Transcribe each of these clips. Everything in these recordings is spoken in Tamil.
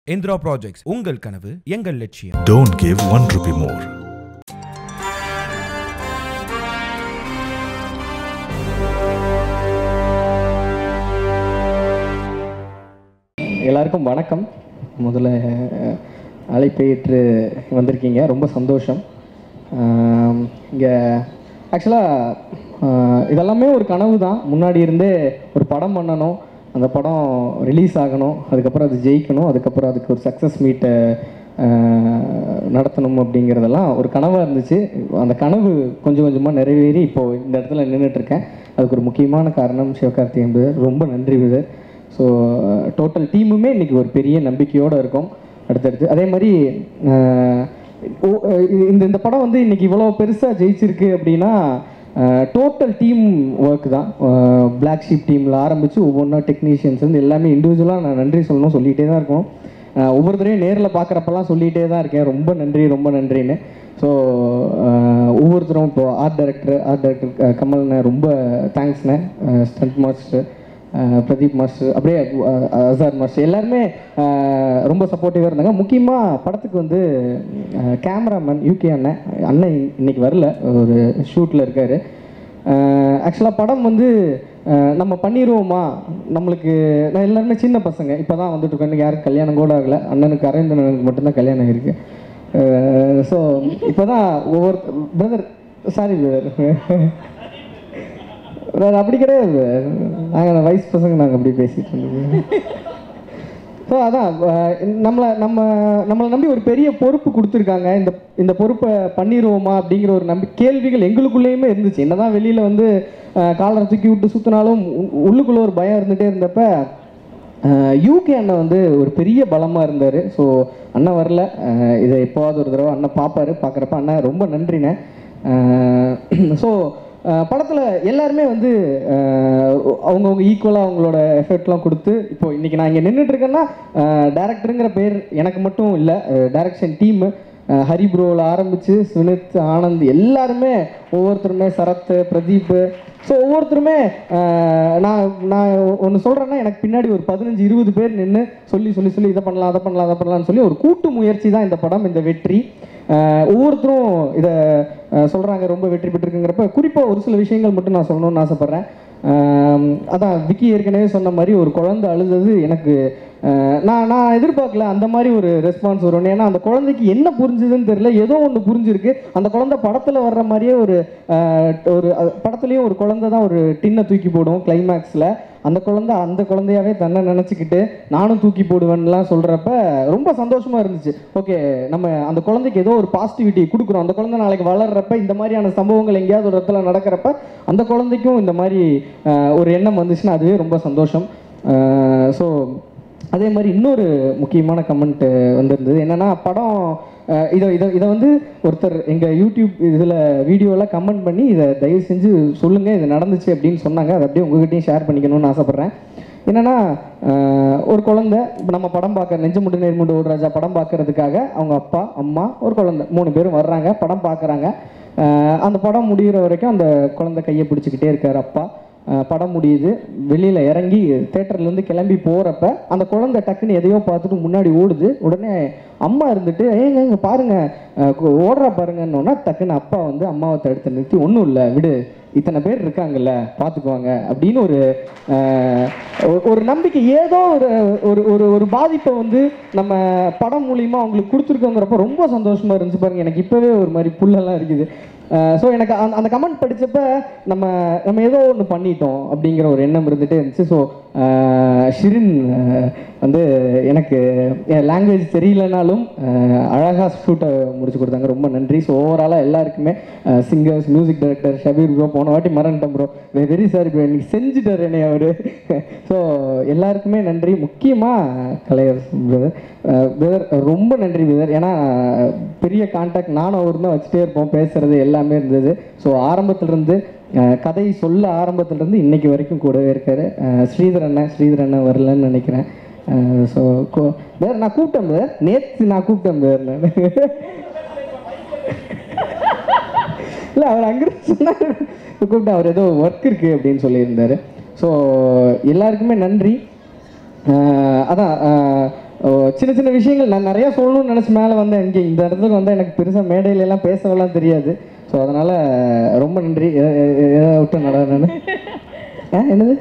இந்திரா ப்ராஜெக்ட்ஸ் உங்கள் கனவு எங்கள் லட்சியம் Don't give one rupee more. எல்லாருக்கும் வணக்கம் முதல்ல அஹ், அழைப்பை ஏற்று வந்திருக்கீங்க ரொம்ப சந்தோஷம் இங்கே ஆக்சுவலாக இதெல்லாமே ஒரு கனவு தான் முன்னாடி இருந்தே ஒரு படம் பண்ணணும் அந்த படம் ரிலீஸ் ஆகணும் அதுக்கப்புறம் அது ஜெயிக்கணும் அதுக்கப்புறம் அதுக்கு ஒரு சக்ஸஸ் மீட்டை நடத்தணும் அப்படிங்கிறதெல்லாம் ஒரு கனவாக இருந்துச்சு அந்த கனவு கொஞ்சம் கொஞ்சமாக நிறைவேறி இப்போது இந்த இடத்துல நின்றுட்டு இருக்கேன் அதுக்கு ஒரு முக்கியமான காரணம் சிவகார்த்திகேயன் பிரதர் ரொம்ப நன்றி பிரதர் ஸோ டோட்டல் டீமுமே இன்றைக்கி ஒரு பெரிய நம்பிக்கையோடு இருக்கும் அடுத்தடுத்து அதே மாதிரி அஹ், ஓ- இது- இந்த இந்த படம் வந்து இன்றைக்கி இவ்வளோ பெருசாக ஜெயிச்சிருக்கு அப்படின்னா டோட்டல் டீம் ஒர்க் தான் பிளாக் ஷீப் டீமில் ஆரம்பித்து ஒவ்வொன்றா டெக்னீஷியன்ஸ் வந்து எல்லாமே இண்டிவிஜுவலாக நான் நன்றி சொல்லணும் சொல்லிகிட்டே தான் இருக்கணும் அஹ், ஒவ்வொரு தடவையும் நேரில் பார்க்குறப்பெல்லாம் சொல்லிகிட்டே தான் இருக்கேன் ரொம்ப நன்றி ரொம்ப நன்றின்னு ஸோ ஒவ்வொருத்தரும் இப்போ ஆர்ட் டைரக்டர் ஆர்ட் டைரக்டர் கமல்ண்ணே ரொம்ப தேங்க்ஸ்ண்ணே stunt master ah Pradeep master அப்படியே அஹ் அசார் மாஸ்டர் எல்லாருமே அஹ் ரொம்ப சப்போர்ட்டிவாக இருந்தாங்க முக்கியமாக படத்துக்கு வந்து கேமராமேன் யூகே அண்ணன் அண்ணன் இன்னைக்கு வரல ஒரு ஷூட்டில் இருக்கார் ஆக்சுவலாக படம் வந்து அஹ் நம்ம பண்ணிடுவோமா நம்மளுக்கு நான் எல்லாருமே சின்ன பசங்க இப்போ தான் வந்துட்டு இருக்கோம் இன்னைக்கு யாருக்கு கல்யாணம் கூட ஆகலை அண்ணனுக்கு அரவிந்தனுக்கு மட்டும்தான் கல்யாணம் ஆகிருக்கு ஸோ இப்போ தான் ஒவ்வொரு பிரதர் சாரி பிரதர் வேறு அப்படி கிடையாது நாங்கள் வயசு பசங்க நாங்கள் அப்படி பேசிட்டு இருந்தோம் ஸோ அதான் அஹ் நம்மளை நம்ம நம்மளை நம்பி ஒரு பெரிய பொறுப்பு கொடுத்துருக்காங்க இந்த இந்த பொறுப்பை பண்ணிடுவோமா அப்படிங்கிற ஒரு நம்பி கேள்விகள் எங்களுக்குள்ளேயுமே இருந்துச்சு என்னதான் வெளியில் வந்து காலரை தூக்கி விட்டு சுற்றினாலும் உள்ளுக்குள்ளே ஒரு பயம் இருந்துகிட்டே இருந்தப்ப யூகே அண்ணன் வந்து ஒரு பெரிய பலமாக இருந்தார் ஸோ அண்ணன் வரல அஹ் இதை எப்போவாவது ஒரு தடவை அண்ணன் பார்ப்பாரு பார்க்குறப்ப அண்ணன் ரொம்ப நன்றிண்ணே ஸோ படத்தில் எல்லாருமே வந்து அஹ், அவங்கவங்க ஈக்குவலாக அவங்களோட எஃபெக்ட்லாம் கொடுத்து இப்போ இன்றைக்கி நான் இங்கே நின்றுட்டு இருக்கேன்னா டேரக்டருங்கிற பேர் எனக்கு மட்டும் இல்லை டைரக்ஷன் டீமு ஹரி ப்ரோவில் ஆரம்பித்து சுனித் ஆனந்த் எல்லாருமே ஒவ்வொருத்தருமே சரத் பிரதீப் ஸோ ஒவ்வொருத்தருமே அஹ், நான் நான் ஒன்று சொல்கிறேன்னா எனக்கு பின்னாடி ஒரு பதினஞ்சு இருபது பேர் நின்று சொல்லி சொல்லி சொல்லி இதை பண்ணலாம் அதை பண்ணலாம் அதை பண்ணலாம்னு சொல்லி ஒரு கூட்டு முயற்சி தான் இந்த படம் இந்த வெற்றி அஹ், ஒவ்வொருத்தரும் இதை சொல்கிறாங்க ரொம்ப வெற்றி பெற்றிருக்குங்கிறப்ப குறிப்பாக ஒரு சில விஷயங்கள் மட்டும் நான் சொல்லணும்னு ஆசைப்பட்றேன் ஆம், அதான் விக்கி ஏற்கனவே சொன்ன மாதிரி ஒரு குழந்தை அழுதது எனக்கு அஹ், நான் நான் எதிர்பார்க்கல அந்த மாதிரி ஒரு ரெஸ்பான்ஸ் வரும்னு ஏன்னா அந்த குழந்தைக்கு என்ன புரிஞ்சுதுன்னு தெரியல ஏதோ ஒன்று புரிஞ்சிருக்கு அந்த குழந்தை படத்தில் வர்ற மாதிரியே ஒரு அஹ், ஒரு அஹ், படத்துலேயும் ஒரு குழந்தை தான் ஒரு டின்னை தூக்கி போடும் கிளைமேக்ஸில் அந்த குழந்தை அந்த குழந்தையாவே தன்னை நினச்சிக்கிட்டு நானும் தூக்கி போடுவேன்லாம் சொல்கிறப்ப ரொம்ப சந்தோஷமாக இருந்துச்சு ஓகே நம்ம அந்த குழந்தைக்கு ஏதோ ஒரு பாசிட்டிவிட்டி கொடுக்குறோம் அந்த குழந்தை நாளைக்கு வளர்றப்ப இந்த மாதிரியான சம்பவங்கள் எங்கேயாவது ஒரு இடத்துல நடக்கிறப்ப அந்த குழந்தைக்கும் இந்த மாதிரி அஹ், ஒரு எண்ணம் வந்துச்சுன்னா அதுவே ரொம்ப சந்தோஷம் ஸோ அதே மாதிரி இன்னொரு முக்கியமான கமெண்ட் வந்திருந்தது என்னன்னா படம் அஹ், இதை இதை இதை வந்து ஒருத்தர் எங்கள் யூடியூப் இதில் வீடியோவில் கமெண்ட் பண்ணி இதை தயவு செஞ்சு சொல்லுங்கள் இது நடந்துச்சு அப்படின்னு சொன்னாங்க அதை அப்படியே உங்ககிட்டயும் ஷேர் பண்ணிக்கணும்னு ஆசைப்பட்றேன் என்னன்னா அஹ், ஒரு குழந்தை இப்ப நம்ம படம் பார்க்க நெஞ்சமுண்டு நேர்முண்டு ஒரு ராஜா படம் பார்க்கறதுக்காக அவங்க அப்பா அம்மா ஒரு குழந்தை மூணு பேரும் வர்றாங்க படம் பார்க்குறாங்க அந்த படம் முடிகிற வரைக்கும் அந்த குழந்தை கையை பிடிச்சிக்கிட்டே இருக்கார் அப்பா அஹ் படம் முடியுது வெளியில் இறங்கி தேட்டர்லேருந்து கிளம்பி போகிறப்ப அந்த குழந்தை டக்குன்னு எதையோ பார்த்துட்டு முன்னாடி ஓடுது உடனே அம்மா இருந்துட்டு ஏங்க இங்கே பாருங்க அஹ் கு- ஓடுறா பாருங்கன்னொன்னா டக்குன்னு அப்பா வந்து அம்மாவை தடுத்து நிறுத்தி ஒன்றும் இல்லை விடு இத்தனை பேர் இருக்காங்கல்ல பார்த்துக்குவாங்க அப்படின்னு ஒரு அஹ், ஒரு- ஒரு நம்பிக்கை ஏதோ ஒரு ஒரு ஒரு ஒரு பாதிப்பை வந்து நம்ம படம் மூலியமாக அவங்களுக்கு கொடுத்துருக்கோங்கிறப்ப ரொம்ப சந்தோஷமாக இருந்துச்சு பாருங்க எனக்கு இப்போவே ஒரு மாதிரி புல்லெல்லாம் இருக்குது ஸோ எனக்கு அந்த அந்த கமெண்ட் படிச்சப்ப நம்ம நம்ம ஏதோ ஒன்று பண்ணிட்டோம் அப்படிங்கிற ஒரு எண்ணம் இருந்துகிட்டே இருந்துச்சு ஸோ ஷிரின் அஹ், வந்து எனக்கு என் லாங்குவேஜ் தெரியலனாலும் அழகாக ஷூட்டை முடிச்சு கொடுத்தாங்க ரொம்ப நன்றி ஸோ ஓவராலாக எல்லாருக்குமே singers music director Shabir bro போன வாட்டி மறந்துட்டேன் ப்ரோ வெரி சாரி ப்ரோ இன்னைக்கு செஞ்சுட்டார் என்னை அவர் ஸோ எல்லாருக்குமே நன்றி முக்கியமாக கலையர் பிரதர் பிரதர் ரொம்ப நன்றி பிரதர் ஏன்னா பெரிய கான்டாக்ட் நானும் அவர் தான் வச்சுட்டே இருப்போம் பேசுறது எல்லாமே இருந்தது ஸோ ஆரம்பத்திலிருந்து அஹ், கதை சொல்ல ஆரம்பத்திலிருந்து இன்னைக்கு வரைக்கும் கூடவே இருக்காரு அஹ், ஸ்ரீதர் அண்ணன் ஸ்ரீதர் அண்ணன் வரலன்னு நினைக்கிறேன் ஸோ வேறு நான் கூப்பிட்டேன் பிரதர் நேற்று நான் கூப்பிட்டேன் பிரதர் நான் இல்லை அவர் அங்கிருந்து சொன்னார் கூப்பிட்டு அவர் ஏதோ ஒர்க் இருக்குது அப்படின்னு சொல்லியிருந்தாரு ஸோ எல்லாருக்குமே நன்றி அஹ் அதான் அஹ் சின்ன சின்ன விஷயங்கள் நான் நிறையா சொல்லணும்னு நினச்சி மேலே வந்தேன் இங்கே இந்த இடத்துக்கு வந்தால் எனக்கு பெருசாக மேடையில எல்லாம் பேசவெல்லாம் தெரியாது ஸோ அதனால் ரொம்ப நன்றி எ- எ- எ- எதை விட்டு நட நான் ஆ என்னது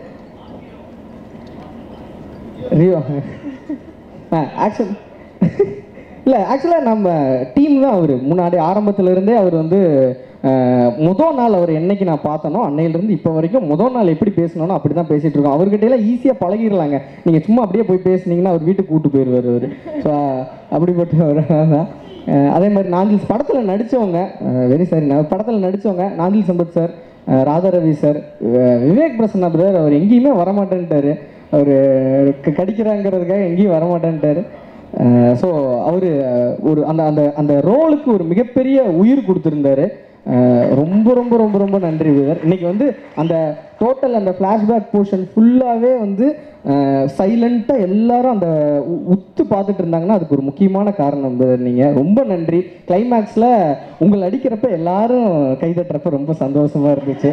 ரியோ ஆ ஆக்சுவல் இல்லை ஆக்சுவலாக நம்ம டீம் தான் அவர் முன்னாடி ஆரம்பத்துல இருந்தே அவர் வந்து அஹ், முதல் நாள் அவர் என்னைக்கு நான் பார்த்தனோ அன்னையிலேருந்து இப்போ வரைக்கும் முதல் நாள் எப்படி பேசணும்னோ அப்படி தான் பேசிகிட்டு இருக்கோம் அவர்கிட்ட எல்லாம் ஈஸியாக பழகிடலாங்க நீங்கள் சும்மா அப்படியே போய் பேசுனீங்கன்னா அவர் வீட்டுக்கு கூட்டு போயிடுவார் அவர் ஸோ அப்படிப்பட்ட ஒரு ஆள் தான் அஹ், அதே மாதிரி நாஞ்சில் படத்தில் நடித்தவங்க வெரி சாரி நான் படத்தில் நடித்தவங்க Nanjil Sampath sir ah, Radha Ravi sir ah, Vivek Prasanna brother அவர் எங்கேயுமே வரமாட்டேன்ட்டாரு அவர் கடிக்கிறாங்கிறதுக்காக எங்கேயும் வரமாட்டேன்ட்டாரு ஸோ அவர் ஒரு அந்த அந்த அந்த ரோலுக்கு ஒரு மிகப்பெரிய உயிர் கொடுத்துருந்தாரு அஹ் ரொம்ப ரொம்ப ரொம்ப ரொம்ப நன்றி விதர் இன்னைக்கு வந்து அந்த டோட்டல் அந்த ஃப்ளாஷ்பேக் போர்ஷன் ஃபுல்லாகவே வந்து சைலண்ட்டாக எல்லாரும் அந்த உ- உத்து பார்த்துட்டு இருந்தாங்கன்னா அதுக்கு ஒரு முக்கியமான காரணம் விதர் நீங்கள் ரொம்ப நன்றி கிளைமேக்ஸில் உங்களை அடிக்கிறப்ப எல்லாரும் கைதட்டுறப்ப ரொம்ப சந்தோஷமாக இருந்துச்சு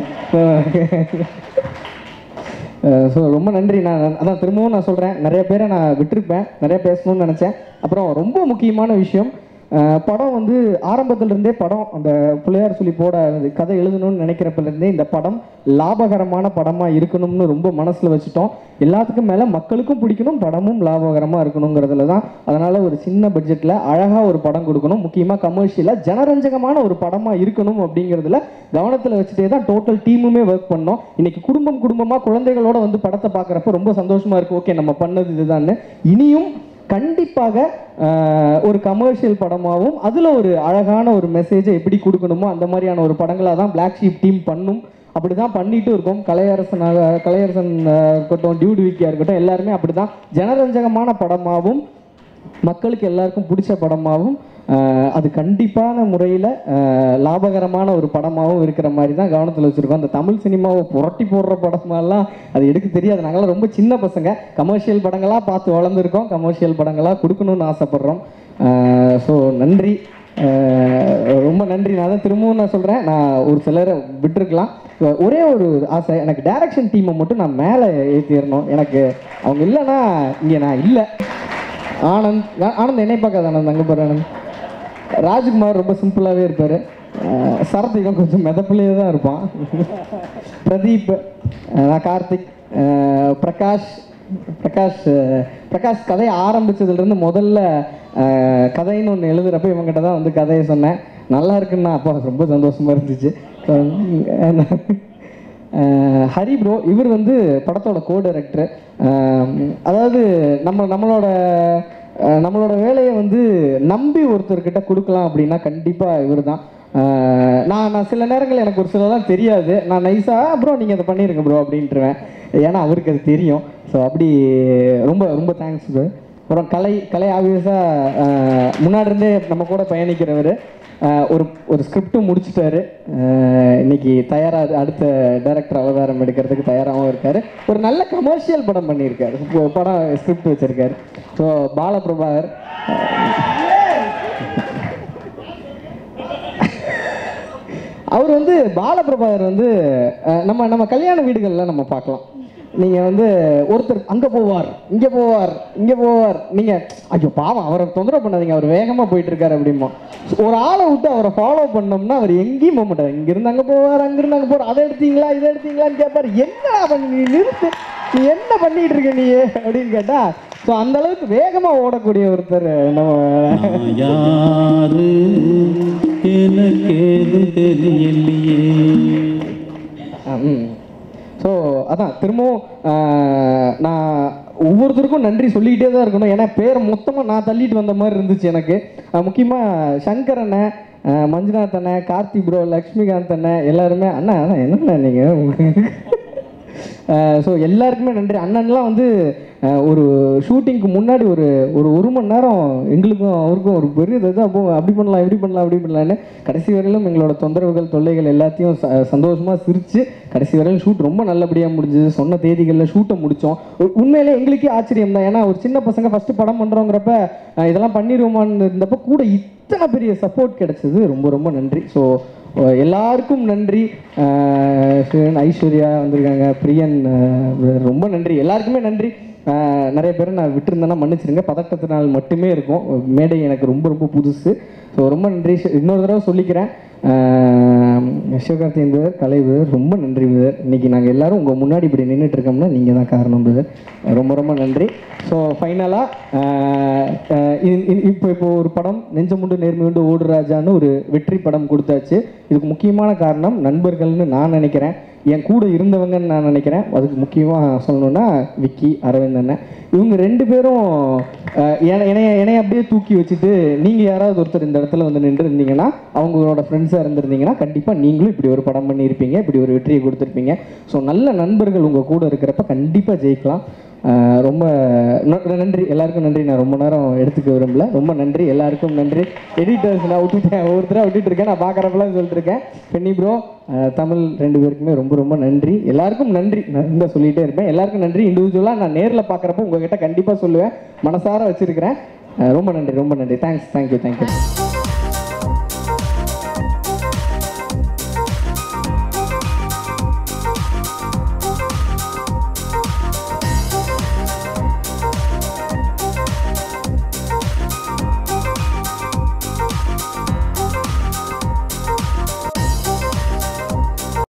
ஸோ ரொம்ப நன்றி நான் அதான் திரும்பவும் நான் சொல்கிறேன் நிறைய பேரை நான் விட்டிருப்பேன் நிறைய பேசணும்னு நினச்சேன் அப்புறம் ரொம்ப முக்கியமான விஷயம் அஹ் படம் வந்து ஆரம்பத்துல இருந்தே படம் அந்த பிள்ளையார் சொல்லி போட அது கதை எழுதணும்னு நினைக்கிறப்பல இருந்தே இந்த படம் லாபகரமான படமாக இருக்கணும்னு ரொம்ப மனசில் வச்சுட்டோம் எல்லாத்துக்கும் மேலே மக்களுக்கும் பிடிக்கணும் படமும் லாபகரமாக இருக்கணுங்கிறதுல தான் அதனால் ஒரு சின்ன பட்ஜெட்டில் அழகாக ஒரு படம் கொடுக்கணும் முக்கியமாக கமர்ஷியலாக ஜனரஞ்சகமான ஒரு படமாக இருக்கணும் அப்படிங்கிறதுல கவனத்தில் வச்சுட்டே தான் டோட்டல் டீமுமே ஒர்க் பண்ணோம் இன்னைக்கு குடும்பம் குடும்பமாக குழந்தைகளோட வந்து படத்தை பார்க்குறப்ப ரொம்ப சந்தோஷமாக இருக்குது ஓகே நம்ம பண்ணது இதுதான்னு இனியும் கண்டிப்பாக ஆஹ், ஒரு கமர்ஷியல் படமாகவும் அதில் ஒரு அழகான ஒரு மெசேஜை எப்படி கொடுக்கணுமோ அந்த மாதிரியான ஒரு படங்களாக தான் Black Sheep டீம் பண்ணும் அப்படி தான் பண்ணிட்டு இருக்கோம் கலையரசனாக கலையரசன் ஆஹ், இருக்கட்டும் டியூட் விக்கியா இருக்கட்டும் எல்லாருமே அப்படி தான் ஜனரஞ்சகமான படமாகவும் மக்களுக்கு எல்லாருக்கும் பிடிச்ச படமாகவும் ஆஹ், அது கண்டிப்பான முறையில் லாபகரமான ஒரு படமாகவும் இருக்கிற மாதிரி தான் கவனத்தில் வச்சுருக்கோம் அந்த தமிழ் சினிமாவை புரட்டி போடுற படமெல்லாம் அது எடுக்க தெரியாது நாங்களாம் ரொம்ப சின்ன பசங்க கமர்ஷியல் படங்களாக பார்த்து வளர்ந்துருக்கோம் கமர்ஷியல் படங்களாக கொடுக்கணும்னு ஆசைப்பட்றோம் ஸோ நன்றி ஆஹ், ரொம்ப நன்றி நான் தான் திரும்பவும் நான் சொல்கிறேன் நான் ஒரு சிலரை விட்டுருக்கலாம் ஒரே ஒரு ஆசை எனக்கு டைரக்ஷன் டீமை மட்டும் நான் மேலே ஏற்றிடணும் எனக்கு அவங்க இல்லைன்னா இங்கே நான் இல்லை ஆனந்த் ஆ- ஆனந்த் என்னை பார்க்காத ஆனந்த் அங்கே போகிற ஆனந்த் ராஜ்குமார் ரொம்ப சிம்பிளாகவே இருப்பார் சரத்திகம் கொஞ்சம் மெதப்பிலேயே தான் இருப்பான் பிரதீப் அஹ் நான் கார்த்திக் அஹ் பிரகாஷ் பிரகாஷ் அஹ் பிரகாஷ் கதையை ஆரம்பிச்சதுலேருந்து முதல்ல அஹ் கதைன்னு ஒன்று எழுதுறப்ப இவங்ககிட்ட தான் வந்து கதையை சொன்னேன் நல்லா இருக்குன்னா அப்பா ரொம்ப சந்தோஷமா இருந்துச்சு அஹ் ஹரி ப்ரோ இவர் வந்து படத்தோட கோ டைரக்டர் அதாவது நம்ம நம்மளோட அஹ் நம்மளோட வேலையை வந்து நம்பி ஒருத்தர்கிட்ட கொடுக்கலாம் அப்படின்னா கண்டிப்பாக இவர் தான் நான் நான் சில நேரங்கள் எனக்கு ஒரு சிலலாம் தெரியாது நான் நைஸாக ப்ரோ நீங்கள் அதை பண்ணிடுங்க ப்ரோ அப்படின்ட்டுருவேன் ஏன்னா அவருக்கு அது தெரியும் ஸோ அப்படி ரொம்ப ரொம்ப தேங்க்ஸ் ப்ரோ அப்புறம் கலை கலை ஆப்வியஸாக முன்னாடி இருந்தே நம்ம கூட பயணிக்கிறவர் ஆஹ் ஒரு ஒரு ஸ்கிரிப்டும் முடிச்சிட்டாரு ஆஹ் இன்னைக்கு தயாராக அடுத்த டைரக்டர் அவதாரம் எடுக்கிறதுக்கு தயாராகவும் இருக்காரு ஒரு நல்ல கமர்ஷியல் படம் பண்ணியிருக்காரு இப்போ படம் ஸ்கிரிப்ட் வச்சிருக்காரு ஸோ பாலபிரபாகர் அவர் வந்து பாலபிரபாகர் வந்து அஹ், நம்ம நம்ம கல்யாண வீடுகளில் நம்ம பார்க்கலாம் நீங்கள் வந்து ஒருத்தர் அங்கே போவார் இங்கே போவார் இங்கே போவார் நீங்கள் ஐயோ பாவம் அவரை தொந்தரவு பண்ணாதீங்க அவர் வேகமாக போயிட்டு இருக்காரு அப்படிமா ஒரு ஆளை விட்டு அவரை ஃபாலோ பண்ணோம்னா அவர் எங்கேயும் போக மாட்டார் இங்கிருந்து அங்கே போவார் அங்கிருந்து அங்கே போவார் அதை எடுத்தீங்களா இதை எடுத்தீங்களான்னு கேட்பார் என்ன பண்ணி நீ நிறுத்து நீ என்ன பண்ணிட்டு இருக்க நீ அப்படின்னு கேட்டா ஸோ அந்த அளவுக்கு வேகமாக ஓடக்கூடிய ஒருத்தர் நம்ம நான் யாரு எனக்கேது தெரியலையே ஸோ அதான் திரும்பவும் ஆஹ், நான் ஒவ்வொருத்தருக்கும் நன்றி சொல்லிக்கிட்டே தான் இருக்கணும் ஏன்னா பேர் மொத்தமாக நான் தள்ளிட்டு வந்த மாதிரி இருந்துச்சு எனக்கு முக்கியமாக சங்கர் அண்ணன் ஆஹ், மஞ்சுநாத் அண்ணன் கார்த்தி ப்ரோ லக்ஷ்மிகாந்த் அண்ணன் எல்லாருமே அண்ணா அண்ணா என்னண்ணா நீங்கள் ஸோ எல்லாருக்குமே நன்றி அண்ணன்லாம் வந்து அஹ், ஒரு ஷூட்டிங்க்கு முன்னாடி ஒரு ஒரு ஒரு மணி நேரம் எங்களுக்கும் அவருக்கும் ஒரு பெரிய இதாக போ அப்படி பண்ணலாம் இப்படி பண்ணலாம் அப்படி பண்ணலான்னு கடைசி வரையிலும் எங்களோட தொந்தரவுகள் தொல்லைகள் எல்லாத்தையும் ச சந்தோஷமாக சிரித்து கடைசி வரையிலும் ஷூட் ரொம்ப நல்லபடியாக முடிஞ்சுது சொன்ன தேதிகளில் ஷூட்டை முடித்தோம் உண்மையிலே எங்களுக்கே ஆச்சரியம் தான் ஏன்னா ஒரு சின்ன பசங்க ஃபஸ்ட்டு படம் பண்ணுறோங்கிறப்ப அஹ், இதெல்லாம் பண்ணிடுவோமான்னு இருந்தப்போ கூட இத்தனை பெரிய சப்போர்ட் கிடைச்சது ரொம்ப ரொம்ப நன்றி ஸோ எல்லாருக்கும் நன்றி அஹ் சிவன் ஐஸ்வர்யா வந்திருக்காங்க பிரியன் அஹ் ரொம்ப நன்றி எல்லாருக்குமே நன்றி ஆஹ் நிறைய பேர் நான் விட்டுருந்தேன்னா மன்னிச்சிருங்க பதட்டத்தினால் மட்டுமே இருக்கும் மேடை எனக்கு ரொம்ப ரொம்ப புதுசு ஸோ ரொம்ப நன்றி இன்னொரு தடவை சொல்லிக்கிறேன் ah Sivakarthikeyan brother Kalai brother ரொம்ப நன்றி பிரதர் இன்னைக்கு நாங்கள் எல்லாரும் உங்கள் முன்னாடி இப்படி நின்றுட்டு இருக்கோம்னா நீங்கள் தான் காரணம் பிரதர் ரொம்ப ரொம்ப நன்றி ஸோ ஃபைனலாக இப்போ இப்போ ஒரு படம் நெஞ்சமுண்டு நேர்மையுண்டு ஓடு ராஜான்னு ஒரு வெற்றி படம் கொடுத்தாச்சு இதுக்கு முக்கியமான காரணம் நண்பர்கள்னு நான் நினைக்கிறேன் என் கூட இருந்தவங்கன்னு நான் நினைக்கிறேன் அதுக்கு முக்கியமாக சொல்லணும்னா விக்கி அரவிந்த் அண்ணன் இவங்க ரெண்டு பேரும் அஹ், என்னை என்னைய என்னைய அப்படியே தூக்கி வச்சுட்டு நீங்கள் யாராவது ஒருத்தர் இந்த இடத்துல வந்து நின்று இருந்தீங்கன்னா அவங்களோட ஃப்ரெண்ட்ஸாக இருந்திருந்தீங்கன்னா கண்டிப்பாக நீங்களும் இப்படி ஒரு படம் பண்ணியிருப்பீங்க இப்படி ஒரு வெற்றியை கொடுத்துருப்பீங்க ஸோ நல்ல நண்பர்கள் உங்கள் கூட இருக்கிறப்ப கண்டிப்பாக ஜெயிக்கலாம் அஹ், ரொம்ப ந- நன்றி எல்லாருக்கும் நன்றி நான் ரொம்ப நேரம் எடுத்துக்க விரும்பல ரொம்ப நன்றி எல்லாருக்கும் நன்றி எடிட்டர்ஸ் நான் விட்டுட்டேன் ஒவ்வொருத்தராக விட்டுட்டு இருக்கேன் நான் பார்க்குறப்பெல்லாம் சொல்லிட்டு இருக்கேன் பென்னி ப்ரோ தமிழ் ரெண்டு பேருக்குமே ரொம்ப ரொம்ப நன்றி எல்லாருக்கும் நன்றி நான் இந்த சொல்லிகிட்டே இருப்பேன் எல்லாருக்கும் நன்றி இண்டிவிஜுவலாக நான் நேரில் பார்க்குறப்ப உங்ககிட்ட கண்டிப்பாக சொல்லுவேன் மனசார வச்சுருக்கிறேன் ரொம்ப நன்றி ரொம்ப நன்றி தேங்க்ஸ் தேங்க்யூ தேங்க்யூ